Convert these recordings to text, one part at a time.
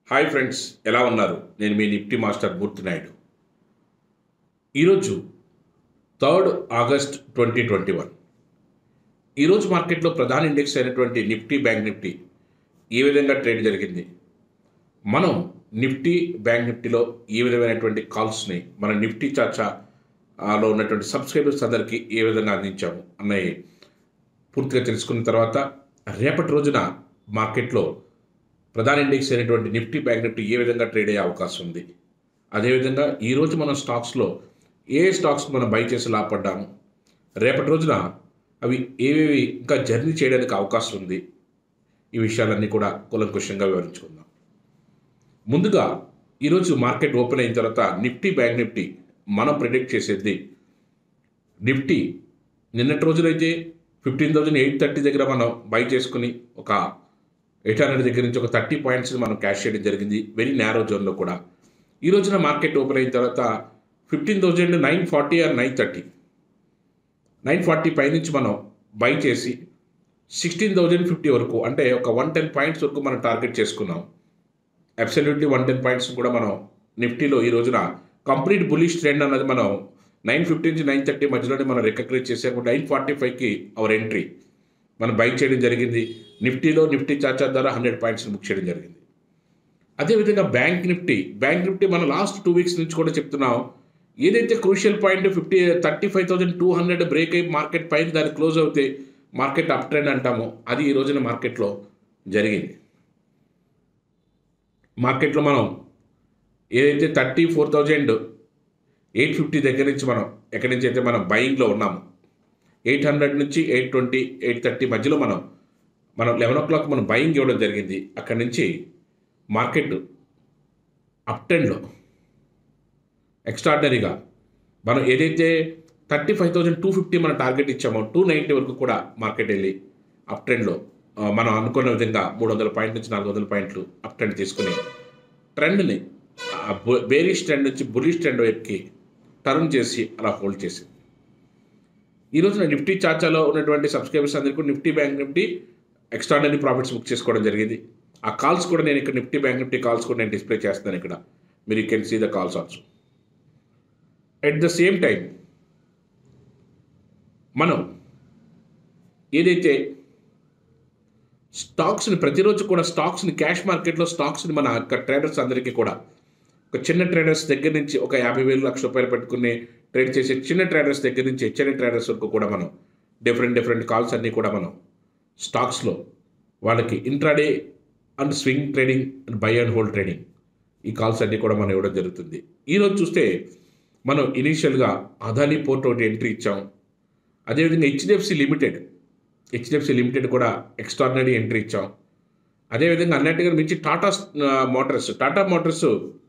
hi friends ఎలా ఉన్నారు నేను మీ నిఫ్టీ మాస్టర్ మూర్తి నాయుడు ఈరోజు third August twenty twenty one ఈరోజు మార్కెట్లో ప్రధాన ఇండెక్స్ అయినటువంటి నిఫ్టీ బ్యాంక్ నిఫ్టీ ఏ విధంగా ట్రేడ్ జరిగింది మనం నిఫ్టీ బ్యాంక్ నిఫ్టీలో ఏ విధమైనటువంటి కాల్స్ని మన నిఫ్టీ చాచా ఆ, లో ఉన్నటువంటి సబ్స్క్రైబర్స్ అందరికీ ఏ విధంగా అందించాము అన్నవి పూర్తిగా తెలుసుకున్న తర్వాత రేపటి రోజున మార్కెట్లో ప్రధాన ఇండెక్స్ అయినటువంటి నిఫ్టీ బ్యాంక్ నిఫ్టీ ఏ విధంగా ట్రేడ్ అయ్యే అవకాశం ఉంది అదేవిధంగా ఈరోజు మన స్టాక్స్లో ఏ స్టాక్స్ మనం బై చేసి లాభపడ్డాము రేపటి రోజున అవి ఏవేవి ఇంకా జర్నీ చేయడానికి అవకాశం ఉంది ఈ విషయాలన్నీ కూడా కులంకుషంగా వివరించుకుందాం ముందుగా ఈరోజు మార్కెట్ ఓపెన్ అయిన తర్వాత నిఫ్టీ బ్యాంక్ నిఫ్టీ మనం ప్రిడిక్ట్ చేసేది నిఫ్టీ నిన్నటి రోజునైతే ఫిఫ్టీన్ థౌజండ్ ఎయిట్ థర్టీ దగ్గర మనం బై చేసుకుని ఒక ఎయిట్ హండ్రెడ్ దగ్గర నుంచి ఒక థర్టీ పాయింట్స్ మనం క్యాష్ చేయడం జరిగింది వెరీ నేరో జోన్లో కూడా ఈ రోజున మార్కెట్ ఓపెన్ అయిన తర్వాత fifteen thousand nine forty or nine thirty nine forty పై నుంచి మనం బై చేసి సిక్స్టీన్ థౌజండ్ ఫిఫ్టీ వరకు అంటే ఒక వన్ టెన్ పాయింట్స్ వరకు మనం టార్గెట్ చేసుకున్నాం అబ్సల్యూట్లీ వన్ టెన్ పాయింట్స్ కూడా మనం నిఫ్టీలో ఈ రోజున కంప్లీట్ బులిష్ ట్రెండ్ అన్నది మనం నైన్ ఫిఫ్టీ నుంచి నైన్ థర్టీ మధ్యలోనే మనం రికగ్నైజ్ చేసాము నైన్ ఫార్టీ ఫైవ్కి అవర్ ఎంట్రీ మనం బై చేయడం జరిగింది నిఫ్టీలో నిఫ్టీ చార్చా ద్వారా హండ్రెడ్ పాయింట్స్ బుక్ చేయడం జరిగింది అదేవిధంగా బ్యాంక్ నిఫ్టీ బ్యాంక్ నిఫ్టీ మనం లాస్ట్ టూ వీక్స్ నుంచి కూడా చెప్తున్నాం ఏదైతే crucial point fifty thirty five thousand two hundred break అయ్యి మార్కెట్ పైన దాన్ని క్లోజ్ అవుతే మార్కెట్ అప్ ట్రెండ్ అంటాము అది ఈ రోజున మార్కెట్లో జరిగింది మార్కెట్లో మనం ఏదైతే thirty four thousand eight fifty దగ్గర నుంచి మనం ఎక్కడి నుంచి అయితే మనం బయింగ్లో ఉన్నాము ఎయిట్ హండ్రెడ్ నుంచి ఎయిట్ ట్వంటీ ఎయిట్ థర్టీ మధ్యలో మనం మనం లెవెన్ ఓ క్లాక్ మనం బయింగ్ ఇవ్వడం జరిగింది అక్కడి నుంచి మార్కెట్ అప్ టెన్లో ఎక్స్ట్రాడినరీగా మనం ఏదైతే thirty five thousand two fifty మనం టార్గెట్ ఇచ్చామో టూ నైంటీ వరకు కూడా మార్కెట్ వెళ్ళి అప్ ట్రెండ్లో ఆ, మనం అనుకున్న విధంగా మూడు వందల పాయింట్ నుంచి నాలుగు వందల పాయింట్లు అప్ ట్రెండ్ తీసుకుని ట్రెండ్ని బేరిష్ ట్రెండ్ నుంచి బులిష్ ట్రెండ్ వైపుకి టర్న్ చేసి అలా హోల్డ్ చేసి ఈ రోజున నిఫ్టీ చార్చాలో ఉన్నటువంటి సబ్స్క్రైబర్స్ అందరికీ కూడా Nifty bank Nifty extraordinary profits book చేసుకోవడం జరిగింది ఆ కాల్స్ కూడా నేను ఇక్కడ నిఫ్టీ బ్యాంక్ నిఫ్టీ కాల్స్ కూడా నేను డిస్ప్లే చేస్తాను ఇక్కడ మీరు you can see the calls also at the same time మనం ఏదైతే స్టాక్స్ని ప్రతిరోజు కూడా స్టాక్స్ని క్యాష్ మార్కెట్లో స్టాక్స్ని మన యొక్క ట్రేడర్స్ అందరికీ కూడా ఒక చిన్న ట్రేడర్స్ దగ్గర నుంచి ఒక యాభై వేలు లక్ష రూపాయలు పెట్టుకుని ట్రేడ్ చేసే చిన్న ట్రేడర్స్ దగ్గర నుంచి హెచ్ఎన్ ట్రేడర్స్ వరకు కూడా మనం డిఫరెంట్ డిఫరెంట్ కాల్స్ అన్నీ కూడా మనం స్టాక్స్లో వాళ్ళకి intraday and swing trading and buy and hold trading ఈ కాల్స్ అన్నీ కూడా మనం ఇవ్వడం జరుగుతుంది ఈరోజు చూస్తే మనం ఇనీషియల్గా అదానీ పోర్ట్ ఒకటి ఎంట్రీ ఇచ్చాం అదేవిధంగా హెచ్డిఎఫ్సి లిమిటెడ్ హెచ్డిఎఫ్సి లిమిటెడ్ కూడా ఎక్స్ట్రాడినరీ ఎంట్రీ ఇచ్చాం అదేవిధంగా అన్నట్టుగా మించి టాటా ఆ, మోటార్స్ టాటా మోటార్స్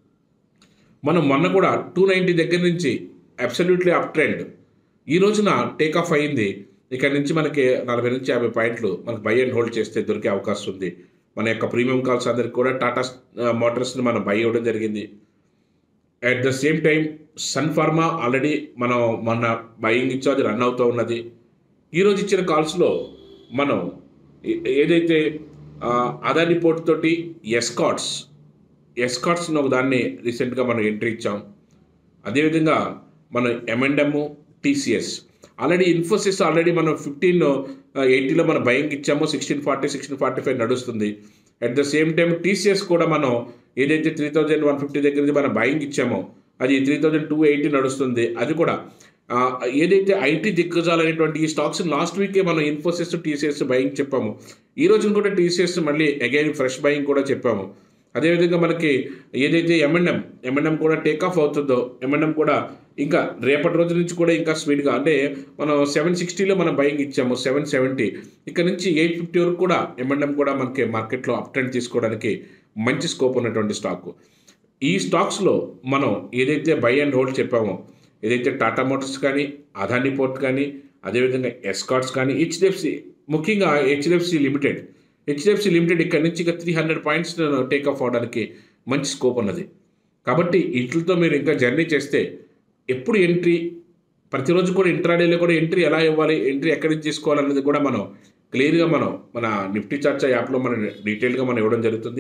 మనం మొన్న కూడా టూ నైంటీ దగ్గర నుంచి అబ్సల్యూట్లీ అప్ ట్రెండ్ ఈ రోజున టేక్ ఆఫ్ అయింది ఇక్కడ నుంచి మనకి నలభై నుంచి యాభై పాయింట్లు మనకు బై అండ్ హోల్డ్ చేస్తే దొరికే అవకాశం ఉంది మన యొక్క ప్రీమియం కాల్స్ అందరికి కూడా టాటా మోటార్స్ని మనం బై ఇవ్వడం జరిగింది at the same time Sun Pharma already మనం మొన్న బయింగ్ ఇచ్చో అది రన్ అవుతూ ఉన్నది ఈరోజు ఇచ్చిన కాల్స్లో మనం ఏ- ఏదైతే ఆ, అదాని పోర్ట్ తోటి ఎస్కాట్స్ ఎస్కాట్స్ ఒక దాన్ని రీసెంట్గా మనం ఎంట్రీ ఇచ్చాం అదేవిధంగా మనం M and M TCS already Infosys already మనం ఫిఫ్టీన్ ఎయిటీలో మనం బయింగ్ ఇచ్చామో sixteen forty sixteen forty five నడుస్తుంది at the same time TCS కూడా మనం ఏదైతే త్రీ థౌజండ్ వన్ ఫిఫ్టీ దగ్గర నుంచి మనం బయింగ్ ఇచ్చామో అది త్రీ థౌజండ్ టూ ఎయిటీ నడుస్తుంది అది కూడా ఆ, ఏదైతే ఐటీ దిగ్గజాలు అనేటువంటి ఈ స్టాక్స్ లాస్ట్ వీకే మనం ఇన్ఫోసిస్ టీసీఎస్ బయింగ్ చెప్పాము ఈ రోజున కూడా టీసీఎస్ మళ్ళీ అగైన్ ఫ్రెష్ బయింగ్ కూడా చెప్పాము అదేవిధంగా మనకి ఏదైతే ఎంఎన్ఎం ఎంఎన్ఎం కూడా టేక్ ఆఫ్ అవుతుందో ఎంఎన్ఎం కూడా ఇంకా రేపటి రోజు నుంచి కూడా ఇంకా స్పీడ్గా అంటే మనం సెవెన్ సిక్స్టీలో మనం బయింగ్ ఇచ్చాము సెవెన్ సెవెంటీ ఇక్కడ నుంచి ఎయిట్ ఫిఫ్టీ వరకు కూడా ఎంఎన్ఎం కూడా మనకి మార్కెట్లో అప్ ట్రెండ్ తీసుకోవడానికి మంచి స్కోప్ ఉన్నటువంటి స్టాక్ ఈ స్టాక్స్లో మనం ఏదైతే బై అండ్ హోల్డ్ చెప్పామో ఏదైతే టాటా మోటార్స్ కానీ అదానీ పోర్ట్ కానీ అదేవిధంగా ఎస్కాట్స్ కానీ హెచ్డిఎఫ్సి ముఖ్యంగా హెచ్డిఎఫ్సి లిమిటెడ్ హెచ్డిఎఫ్సి లిమిటెడ్ ఇక్కడ నుంచి ఇక three hundred points take off అవడానికి మంచి స్కోప్ ఉన్నది కాబట్టి వీటితో మీరు ఇంకా జర్నీ చేస్తే ఎప్పుడు ఎంట్రీ ప్రతిరోజు కూడా ఇంట్రాడేలో కూడా ఎంట్రీ ఎలా ఇవ్వాలి ఎంట్రీ ఎక్కడి నుంచి తీసుకోవాలన్నది కూడా మనం క్లియర్గా మనం మన నిఫ్టీ చర్చ యాప్లో మనం డీటెయిల్గా మనం ఇవ్వడం జరుగుతుంది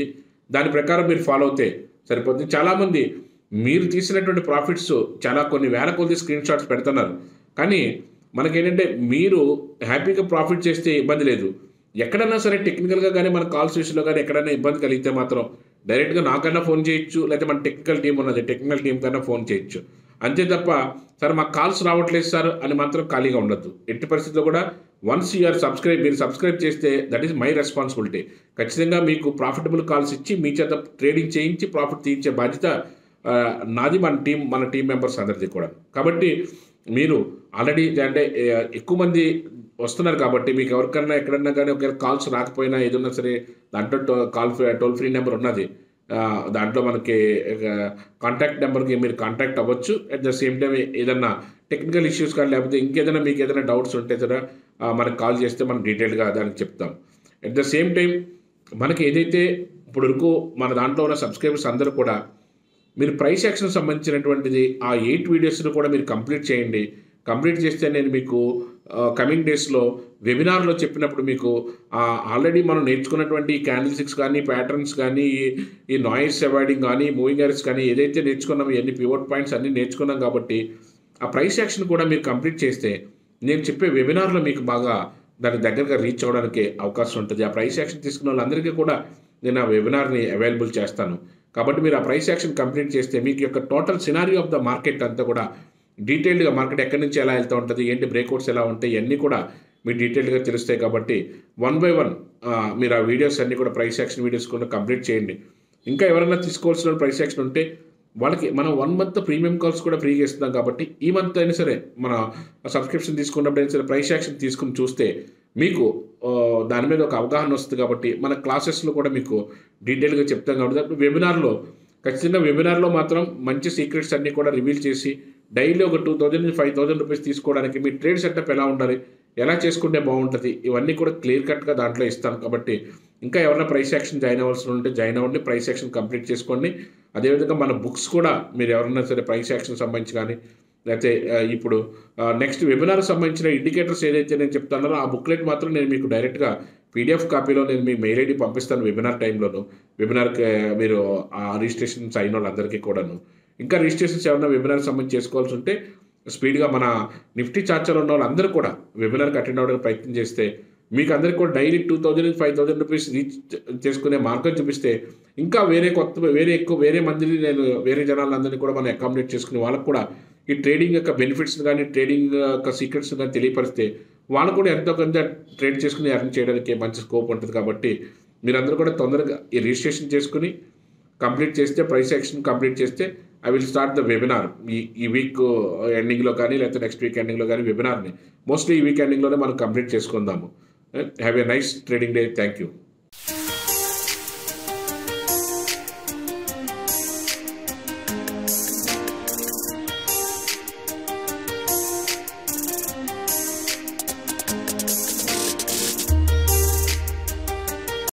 దాని ప్రకారం మీరు ఫాలో అవుతే సరిపోతుంది చాలామంది మీరు తీసినటువంటి ప్రాఫిట్స్ చాలా కొన్ని వేల కొద్ది స్క్రీన్ షాట్స్ పెడుతున్నారు కానీ మనకేంటంటే మీరు హ్యాపీగా ప్రాఫిట్ చేస్తే ఇబ్బంది లేదు ఎక్కడన్నా సరే టెక్నికల్గా కానీ మన కాల్స్ విషయంలో కానీ ఎక్కడైనా ఇబ్బంది కలిగితే మాత్రం డైరెక్ట్గా నాకన్నా ఫోన్ చేయొచ్చు లేకపోతే మన టెక్నికల్ టీం ఉన్నది టెక్నికల్ టీం కన్నా ఫోన్ చేయొచ్చు అంతే తప్ప సార్ మాకు కాల్స్ రావట్లేదు సార్ అని మాత్రం ఖాళీగా ఉండొద్దు ఎట్టి పరిస్థితుల్లో కూడా వన్స్ యూఆర్ సబ్స్క్రైబ్ మీరు సబ్స్క్రైబ్ చేస్తే దట్ ఈస్ మై రెస్పాన్సిబిలిటీ ఖచ్చితంగా మీకు ప్రాఫిటబుల్ కాల్స్ ఇచ్చి మీ చేత ట్రేడింగ్ చేయించి ప్రాఫిట్ తీయించే బాధ్యత ఆ, నాది మన టీం మన టీం మెంబర్స్ అందరిది కూడా కాబట్టి మీరు ఆల్రెడీ అంటే ఆ, ఎక్కువ మంది వస్తున్నారు కాబట్టి మీకు ఎవరికన్నా ఎక్కడన్నా కానీ ఒకవేళ కాల్స్ రాకపోయినా ఏదన్నా సరే దాంట్లో టో- call free toll free number ఉన్నది ఆ, దాంట్లో మనకి కాంటాక్ట్ నెంబర్కి మీరు కాంటాక్ట్ అవ్వచ్చు అట్ ద సేమ్ టైం ఏదన్నా టెక్నికల్ ఇష్యూస్ కానీ లేకపోతే ఇంకేదైనా మీకు ఏదైనా డౌట్స్ ఉంటే సరే ఆ, మనకి కాల్ చేస్తే మనం డీటెయిల్గా దానికి చెప్తాం అట్ ద సేమ్ టైం మనకి ఏదైతే ఇప్పుడు వరకు మన దాంట్లో ఉన్న సబ్స్క్రైబర్స్ అందరూ కూడా మీరు ప్రైస్ యాక్షన్ సంబంధించినటువంటిది ఆ ఎయిట్ వీడియోస్ను కూడా మీరు కంప్లీట్ చేయండి కంప్లీట్ చేస్తే నేను మీకు కమింగ్ డేస్లో వెబినార్లో చెప్పినప్పుడు మీకు ఆల్రెడీ మనం నేర్చుకున్నటువంటి క్యాండిల్ సిక్స్ కానీ ప్యాటర్న్స్ కానీ ఈ- ఈ నాయిస్ అవాయిడింగ్ కానీ మూవింగ్ ఎర్స్ కానీ ఏదైతే నేర్చుకున్నామో ఎన్ని పివోట్ పాయింట్స్ అన్నీ నేర్చుకున్నాం కాబట్టి ఆ ప్రైస్ యాక్షన్ కూడా మీరు కంప్లీట్ చేస్తే నేను చెప్పే వెబినార్లో మీకు బాగా దాని దగ్గరగా రీచ్ అవ్వడానికి అవకాశం ఉంటుంది ఆ ప్రైస్ యాక్షన్ తీసుకున్న వాళ్ళందరికీ కూడా నేను ఆ వెబినార్ని అవైలబుల్ చేస్తాను కాబట్టి మీరు ఆ ప్రైస్ యాక్షన్ కంప్లీట్ చేస్తే మీకు యొక్క total scenario of the market అంతా కూడా డీటెయిల్డ్గా మార్కెట్ ఎక్కడి నుంచి ఎలా వెళ్తూ ఉంటుంది ఏంటి బ్రేక్అవుట్స్ ఎలా ఉంటాయి ఇవన్నీ కూడా మీకు డీటెయిల్డ్గా తెలుస్తాయి కాబట్టి వన్ బై వన్ మీరు ఆ వీడియోస్ అన్నీ కూడా ప్రైస్ యాక్షన్ వీడియోస్ కూడా కంప్లీట్ చేయండి ఇంకా ఎవరైనా తీసుకోవాల్సిన ప్రైస్ యాక్షన్ ఉంటే వాళ్ళకి మనం వన్ మంత్ ప్రీమియం కాల్స్ కూడా ఫ్రీగా ఇస్తున్నాం కాబట్టి ఈ మంత్ అయినా సరే మన సబ్స్క్రిప్షన్ తీసుకున్నప్పుడు అయినా సరే ప్రైస్ యాక్షన్ తీసుకుని చూస్తే మీకు ఆ, దాని మీద ఒక అవగాహన వస్తుంది కాబట్టి మన క్లాసెస్లో కూడా మీకు డీటెయిల్గా చెప్తాం కాబట్టి వెబినార్లో ఖచ్చితంగా వెబినార్లో మాత్రం మంచి సీక్రెట్స్ అన్నీ కూడా రివీల్ చేసి డైలీ ఒక టూ థౌజండ్ నుంచి ఫైవ్ థౌజండ్ రూపీస్ తీసుకోవడానికి మీ ట్రేడ్ సెటప్ ఎలా ఉండాలి ఎలా చేసుకుంటే బాగుంటుంది ఇవన్నీ కూడా క్లియర్ కట్గా దాంట్లో ఇస్తాను కాబట్టి ఇంకా ఎవరైనా ప్రైస్ యాక్షన్ జాయిన్ అవ్వాల్సి ఉంటే జాయిన్ అవ్వండి ప్రైస్ యాక్షన్ కంప్లీట్ చేసుకోండి అదేవిధంగా మన బుక్స్ కూడా మీరు ఎవరైనా సరే ప్రైస్ యాక్షన్ సంబంధించి కానీ లేకపోతే ఆ, ఇప్పుడు నెక్స్ట్ వెబినార్ సంబంధించిన ఇండికేటర్స్ ఏదైతే నేను చెప్తానో ఆ బుక్లెట్ మాత్రం నేను మీకు డైరెక్ట్గా పీడిఎఫ్ కాపీలో నేను మీ మెయిల్ ఐడి పంపిస్తాను వెబినార్ టైంలోను వెబినార్కి మీరు ఆ రిజిస్ట్రేషన్స్ అయిన వాళ్ళందరికీ కూడాను ఇంకా రిజిస్ట్రేషన్స్ ఏమైనా వెబినార్ సంబంధించి చేసుకోవాల్సి ఉంటే స్పీడ్గా మన నిఫ్టీ చార్చర్ ఉన్న వాళ్ళందరూ కూడా వెబినార్కి అటెండ్ అవ్వడానికి ప్రయత్నం చేస్తే మీకు అందరికీ కూడా daily two thousand five thousand rupees reach చేసుకునే మార్గం చూపిస్తే ఇంకా వేరే కొత్త వేరే ఎక్కువ వేరే మందిని నేను వేరే జనాలందరినీ కూడా మనం అకామిడేట్ చేసుకుని వాళ్ళకు కూడా ఈ ట్రేడింగ్ యొక్క బెనిఫిట్స్ కానీ ట్రేడింగ్ యొక్క సీక్రెట్స్ కానీ తెలియపరిస్తే వాళ్ళు కూడా ఎంతో కొంత ట్రేడ్ చేసుకుని ఎర్న్ చేయడానికి మంచి స్కోప్ ఉంటుంది కాబట్టి మీరందరూ కూడా తొందరగా ఈ రిజిస్ట్రేషన్ చేసుకుని కంప్లీట్ చేస్తే ప్రైస్ యాక్షన్ కంప్లీట్ చేస్తే I will start the webinar ఈ ఈ వీక్ ఎండింగ్లో కానీ లేకపోతే నెక్స్ట్ వీక్ ఎండింగ్లో కానీ వెబినార్ని మోస్ట్లీ ఈ వీక్ ఎండింగ్లోనే మనం కంప్లీట్ చేసుకుందాము have a nice trading day thank you